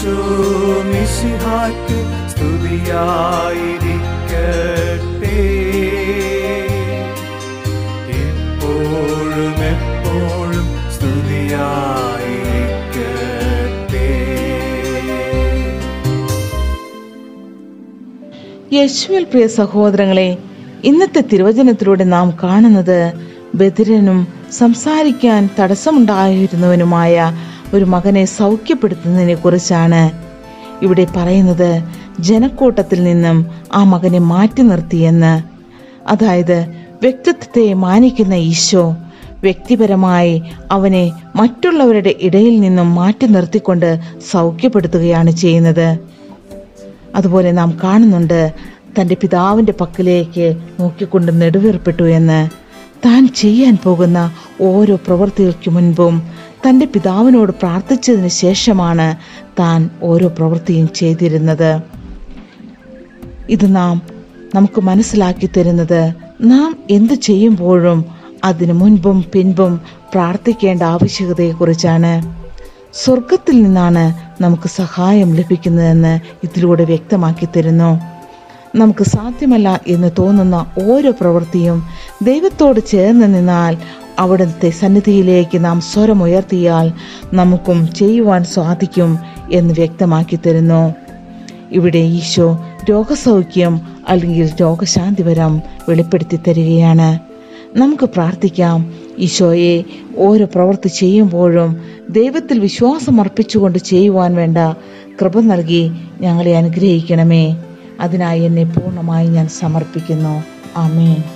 ഈശോ മിശിഹായ്ക്ക് സ്തുതിയായിരിക്കട്ടെ എപ്പോഴും എപ്പോഴും സ്തുതിയായിരിക്കട്ടെ യേശുവിൽ പ്രിയ സഹോദരങ്ങളെ ഇന്നത്തെ തിരുവചനത്തിലൂടെ നാം കാണുന്നത് ബദിരനും സംസാരിക്കാൻ തടസ്സമുണ്ടായിരുന്നവനുമായ ഒരു മകനെ സൗഖ്യപ്പെടുത്തുന്നതിനെ കുറിച്ചാണ് ഇവിടെ പറയുന്നത് ജനക്കൂട്ടത്തിൽ നിന്നും ആ മകനെ മാറ്റി നിർത്തിയെന്ന് അതായത് വ്യക്തിത്വത്തെ മാനിക്കുന്ന ഈശോ വ്യക്തിപരമായി അവനെ മറ്റുള്ളവരുടെ ഇടയിൽ നിന്നും മാറ്റി നിർത്തിക്കൊണ്ട് സൗഖ്യപ്പെടുത്തുകയാണ് ചെയ്യുന്നത് അതുപോലെ നാം കാണുന്നുണ്ട് തൻ്റെ പിതാവിൻ്റെ പക്കലേക്ക് നോക്കിക്കൊണ്ട് നെടുവേർപ്പെട്ടു എന്ന് താൻ ചെയ്യാൻ പോകുന്ന ഓരോ പ്രവൃത്തികൾക്ക് മുൻപും തൻ്റെ പിതാവിനോട് പ്രാർത്ഥിച്ചതിന് ശേഷമാണ് താൻ ഓരോ പ്രവൃത്തിയും ചെയ്തിരുന്നത് ഇത് നാം നമുക്ക് മനസ്സിലാക്കി തരുന്നത് നാം എന്ത് ചെയ്യുമ്പോഴും അതിനു മുൻപും പിൻപും പ്രാർത്ഥിക്കേണ്ട ആവശ്യകതയെക്കുറിച്ചാണ് സ്വർഗത്തിൽ നിന്നാണ് നമുക്ക് സഹായം ലഭിക്കുന്നതെന്ന് ഇതിലൂടെ വ്യക്തമാക്കി തരുന്നു നമുക്ക് സാധ്യമല്ല എന്ന് തോന്നുന്ന ഓരോ പ്രവൃത്തിയും ദൈവത്തോട് ചേർന്ന് നിന്നാൽ അവിടുത്തെ സന്നിധിയിലേക്ക് നാം സ്വരമുയർത്തിയാൽ നമുക്കും ചെയ്യുവാൻ സാധിക്കും എന്ന് വ്യക്തമാക്കി തരുന്നു ഇവിടെ ഈശോ രോഗസൗഖ്യം അല്ലെങ്കിൽ രോഗശാന്തി വരം വെളിപ്പെടുത്തി തരികയാണ് നമുക്ക് പ്രാർത്ഥിക്കാം ഈശോയെ ഓരോ പ്രവൃത്തി ചെയ്യുമ്പോഴും ദൈവത്തിൽ വിശ്വാസം അർപ്പിച്ചുകൊണ്ട് ചെയ്യുവാൻ വേണ്ട കൃപ നൽകി ഞങ്ങളെ അനുഗ്രഹിക്കണമേ അതിനായി എന്നെ പൂർണ്ണമായി ഞാൻ സമർപ്പിക്കുന്നു ആമേൻ